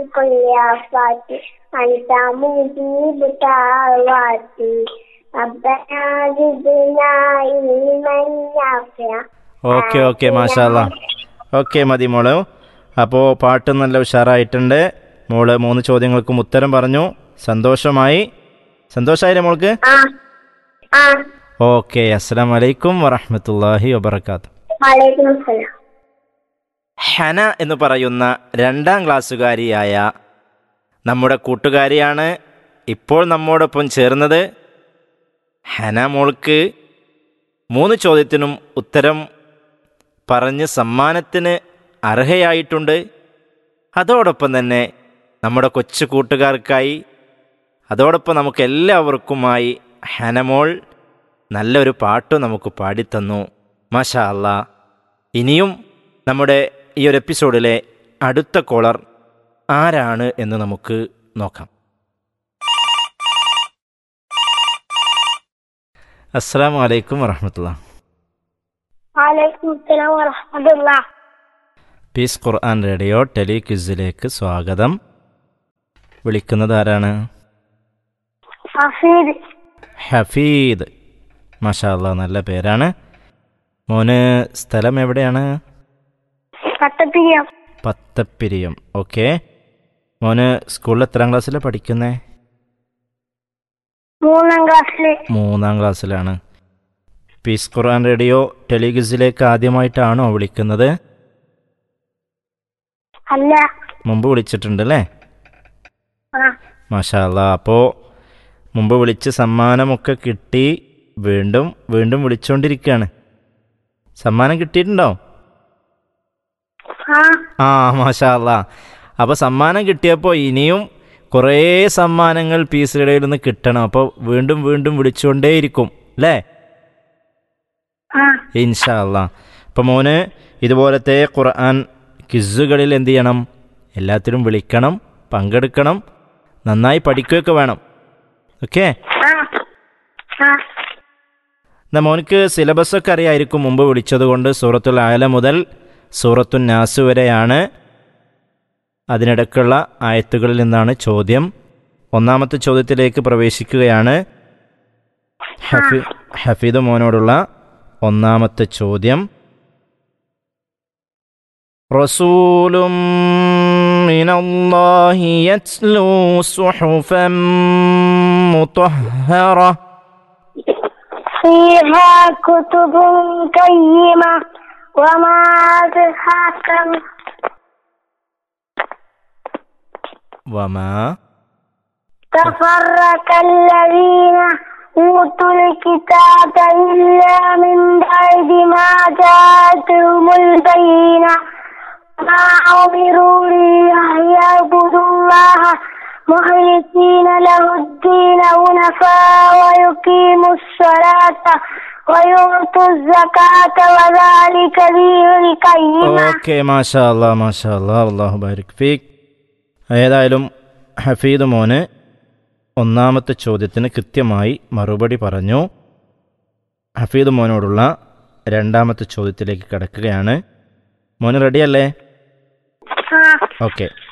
كل آفات أنت مجيب دعواتي ربنا زدنا علما نافعا okay okay മാഷാല്ല okay മതി മോള് അപ്പോൾ പാട്ട് നല്ല ഉഷാറായിട്ടുണ്ട് മോള് മൂന്ന് ചോദ്യങ്ങൾക്കും ഉത്തരം പറഞ്ഞു സന്തോഷമായി സന്തോഷമായില്ലേ മോൾക്ക് آه آه ഓക്കെ അസ്സാം വലൈക്കും വറഹമത്തല്ലാഹി വബർക്കാത്തു وعليكم السلام ഹന എന്ന് പറയുന്ന രണ്ടാം ക്ലാസ്സുകാരിയായ നമ്മുടെ കൂട്ടുകാരിയാണ് ഇപ്പോൾ നമ്മോടൊപ്പം ചേർന്നത് ഹന മോൾക്ക് മൂന്ന് ചോദ്യത്തിനും ഉത്തരം പറഞ്ഞ് സമ്മാനത്തിന് അർഹയായിട്ടുണ്ട് അതോടൊപ്പം തന്നെ നമ്മുടെ കൊച്ചു കൂട്ടുകാർക്കായി അതോടൊപ്പം നമുക്ക് എല്ലാവർക്കുമായി ഹനമോൾ നല്ലൊരു പാട്ട് നമുക്ക് പാടിത്തന്നു മാഷാ അല്ലാ ഇനിയും നമ്മുടെ ഈ ഒരു എപ്പിസോഡിലെ അടുത്ത കോളർ ആരാണ് എന്ന് നമുക്ക് നോക്കാം അസ്സാം വലൈക്കും വറഹമത്തുള്ള وعليكم السلام ورحمة الله പീസ് ഖുർആൻ റേഡിയോ ടെലി ക്വിസിലേക്ക് സ്വാഗതം വിളിക്കുന്നത് ആരാണ് حفيظ ഹഫീദ് മാഷാ അല്ലാ നല്ല പേരാണ് മോന് സ്ഥലം എവിടെയാണ് പട്ടത്തിരിയം പത്തപ്പിരിയം ഓക്കെ മോന് സ്കൂളിൽ എത്രാം ക്ലാസ്സിലാണ് പഠിക്കുന്നത് മൂന്നാം ക്ലാസ്സില് മൂന്നാം ക്ലാസ്സിലാണ് പീസ് ഖുർആൻ റേഡിയോ ടെലിഗസിലേക്ക് ആദ്യമായിട്ടാണോ വിളിക്കുന്നത് അല്ല മുമ്പ് വിളിച്ചിട്ടുണ്ട് അല്ലേ ആ മാഷാ അല്ലാ അപ്പോൾ മുമ്പ് വിളിച്ച് സമ്മാനമൊക്കെ കിട്ടി വീണ്ടും വീണ്ടും വിളിച്ചുകൊണ്ടിരിക്കുകയാണ് സമ്മാനം കിട്ടിയിട്ടുണ്ടോ ആ ആ മാഷാ അല്ലാ അപ്പോൾ സമ്മാനം കിട്ടിയപ്പോൾ ഇനിയും കുറേ സമ്മാനങ്ങൾ പീസ് റേഡിയോയിൽ നിന്ന് കിട്ടണം അപ്പോൾ വീണ്ടും വീണ്ടും വിളിച്ചുകൊണ്ടേയിരിക്കും അല്ലേ ആ ഇൻഷാ അല്ലാ അപ്പം മോന് ഇതുപോലത്തെ ഖുർആൻ ക്വിസുകളിൽ എന്ത് ചെയ്യണം എല്ലാത്തിലും വിളിക്കണം പങ്കെടുക്കണം നന്നായി പഠിക്കുകയൊക്കെ വേണം ഓക്കെ ആ ആ എന്നാ മോനിക്ക് സിലബസൊക്കെ അറിയായിരിക്കും മുമ്പ് വിളിച്ചത് കൊണ്ട് സൂറത്തുൽ ആല മുതൽ സൂറത്തുൽ നാസ് വരെയാണ് അതിനിടയ്ക്കുള്ള ആയത്തുകളിൽ നിന്നാണ് ചോദ്യം ഒന്നാമത്തെ ചോദ്യത്തിലേക്ക് പ്രവേശിക്കുകയാണ് ഹഫി ഹഫീദ് മോനോടുള്ള ഒന്നാമത്തെ ചോദ്യം റസൂലും മിനല്ലാഹി യത്ലൂ സുഹുഫൻ മുطهرة فيها كتب قيمة وما أدراك ما- وما تفرق الذين أوتوا الكتاب إلا من بعد ما جاءتهم البينة ما أمروا ليعبدوا الله مخلصين له الدين حنفاء ويقيموا الصلاة ويؤتوا الزكاة وذلك دين القيمة ഓക്കെ മാഷാ അല്ലാ മാഷാ അല്ലാ അള്ളാഹു ബാരിക് ഫീഖ് ഏതായാലും ഹഫീദ് മോന് ഒന്നാമത്തെ ചോദ്യത്തിന് കൃത്യമായി മറുപടി പറഞ്ഞു ഹഫീദ് മോനോടുള്ള രണ്ടാമത്തെ ചോദ്യത്തിലേക്ക് കടക്കുകയാണ് മോന് റെഡിയല്ലേ آه. ഓക്കെ